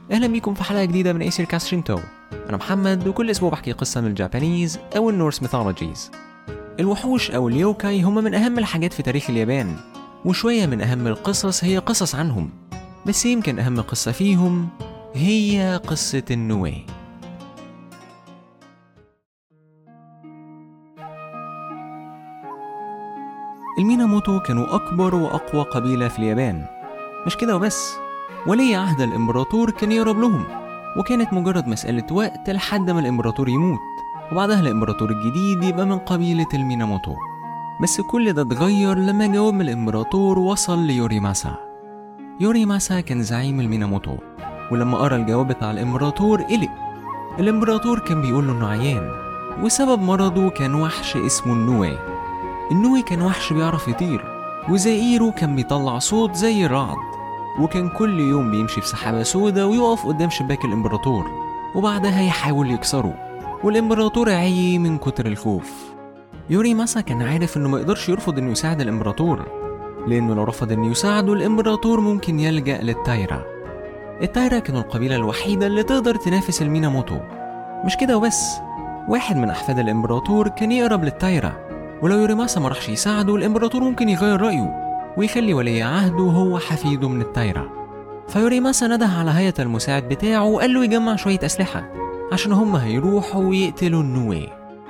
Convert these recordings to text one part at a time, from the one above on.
أهلا بيكم في حلقة جديدة من ايسير كاست شينتو أنا محمد وكل أسبوع بحكي قصة من الجابانيز أو النورس ميثولوجيز الوحوش أو اليوكاي هم من أهم الحاجات في تاريخ اليابان وشوية من أهم القصص هي قصص عنهم بس يمكن أهم قصة فيهم هي قصة النواه الميناموتو كانوا أكبر وأقوى قبيلة في اليابان مش كده وبس ولي عهد الإمبراطور كان يقرب لهم وكانت مجرد مسألة وقت لحد ما الإمبراطور يموت وبعدها الإمبراطور الجديد يبقى من قبيلة الميناموتو بس كل ده اتغير لما جواب من الإمبراطور وصل ليوريماسا يوريماسا كان زعيم الميناموتو ولما قرا الجواب بتاع الإمبراطور قلق الإمبراطور كان بيقول له إنه عيان وسبب مرضه كان وحش اسمه النوي النوي كان وحش بيعرف يطير وزئيره كان بيطلع صوت زي الرعد وكان كل يوم بيمشي في سحابة سودة ويقف قدام شباك الإمبراطور وبعدها يحاول يكسره والإمبراطور عي من كتر الخوف يوري ماسا كان عارف إنه ما يقدرش يرفض إنه يساعد الإمبراطور لأنه لو رفض إنه يساعده الإمبراطور ممكن يلجأ للتايرا التايرا كانوا القبيلة الوحيدة اللي تقدر تنافس الميناموتو مش كده وبس واحد من أحفاد الإمبراطور كان يقرب للتايرا ولو يوريماسا ما راحش يساعده الإمبراطور ممكن يغير رأيه ويخلي ولي عهده هو حفيده من التايرا فيوريماسا نده على هيئة المساعد بتاعه وقال له يجمع شوية أسلحة عشان هم هيروحوا ويقتلوا النوي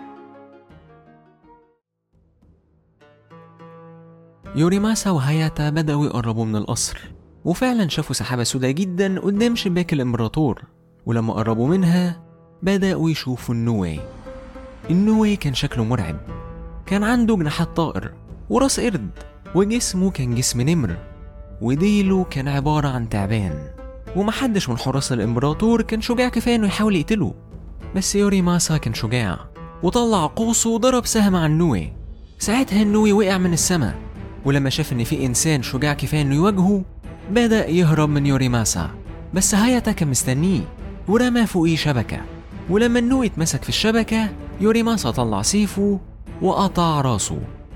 يوريماسا وهاياتا بدأوا يقربوا من القصر وفعلا شافوا سحابة سوداء جدا قدام شباك الإمبراطور ولما قربوا منها بدأوا يشوفوا النوي النوي كان شكله مرعب كان عنده جناحات طائر وراس قرد وجسمه كان جسم نمر وديله كان عبارة عن تعبان ومحدش من حراس الإمبراطور كان شجاع كفاية إنه يحاول يقتله بس يوري ماسا كان شجاع وطلع قوسه وضرب سهم على النوي ساعتها النوي وقع من السماء ولما شاف إن في إنسان شجاع كفاية إنه يواجهه بدأ يهرب من يوري ماسا بس هاياتا كان مستنيه ورمى فوقيه شبكة ولما النوي اتمسك في الشبكة يوري ماسا طلع سيفه وقطع راسه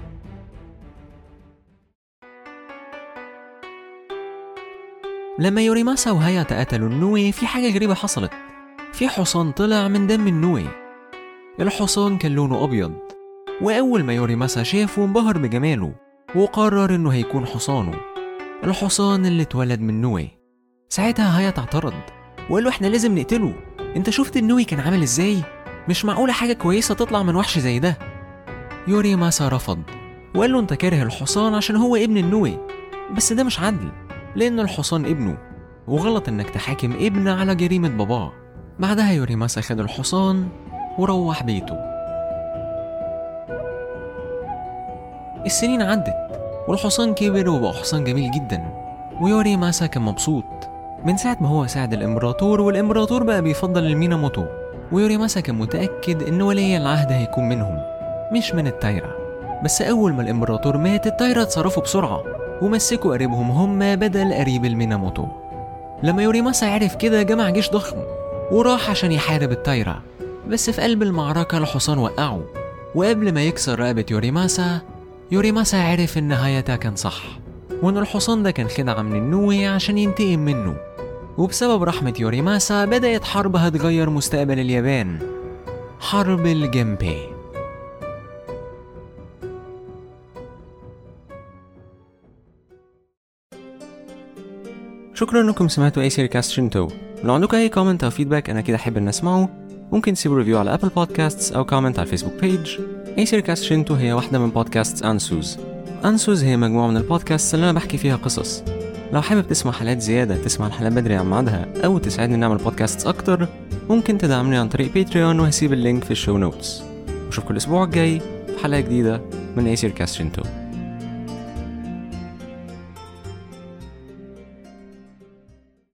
لما يوريماسا وهاياتا قتلوا النوي في حاجة غريبة حصلت في حصان طلع من دم النوي الحصان كان لونه أبيض وأول ما يوريماسا شافه انبهر بجماله وقرر إنه هيكون حصانه الحصان اللي اتولد من نوي ساعتها هاياتا اعترض وقال له احنا لازم نقتله انت شفت النوي كان عامل ازاي مش معقولة حاجة كويسة تطلع من وحش زي ده يوريماسا رفض وقال له انت كاره الحصان عشان هو ابن النوي بس ده مش عدل لأن الحصان ابنه وغلط إنك تحاكم ابن على جريمة باباه بعدها يوريماسا خد الحصان وروح بيته السنين عدت والحصان كبر وبقى حصان جميل جدا ويوريماسا كان مبسوط من ساعة ما هو ساعد الإمبراطور والإمبراطور بقى بيفضل الميناموتو ويوريماسا كان متأكد إن ولي العهد هيكون منهم مش من التايرا بس أول ما الإمبراطور مات التايرا اتصرفوا بسرعة ومسكوا قريبهم هم بدل قريب الميناموتو لما يوريماسا عرف كده جمع جيش ضخم وراح عشان يحارب التايرا بس في قلب المعركة الحصان وقعه وقبل ما يكسر رقبة يوريماسا يوريماسا عرف إن هاياتا كان صح وإن الحصان ده كان خدعة من النوي عشان ينتقم منه وبسبب رحمة يوريماسا بدأت حرب هتغير مستقبل اليابان حرب الجنبي شكرا انكم سمعتوا اي سيري كاست شنتو لو عندكم اي كومنت او فيدباك انا كده احب ان اسمعه ممكن تسيبوا ريفيو على ابل بودكاستس او كومنت على الفيسبوك بيج اي سيري كاست شنتو هي واحده من بودكاست انسوز انسوز هي مجموعه من البودكاست اللي انا بحكي فيها قصص لو حابب تسمع حلقات زيادة تسمع الحلقات بدري عن ميعادها أو تساعدني نعمل بودكاست أكتر ممكن تدعمني عن طريق باتريون وهسيب اللينك في الشو نوتس وأشوفكم الأسبوع الجاي في حلقة جديدة من أي سير كاست شنتو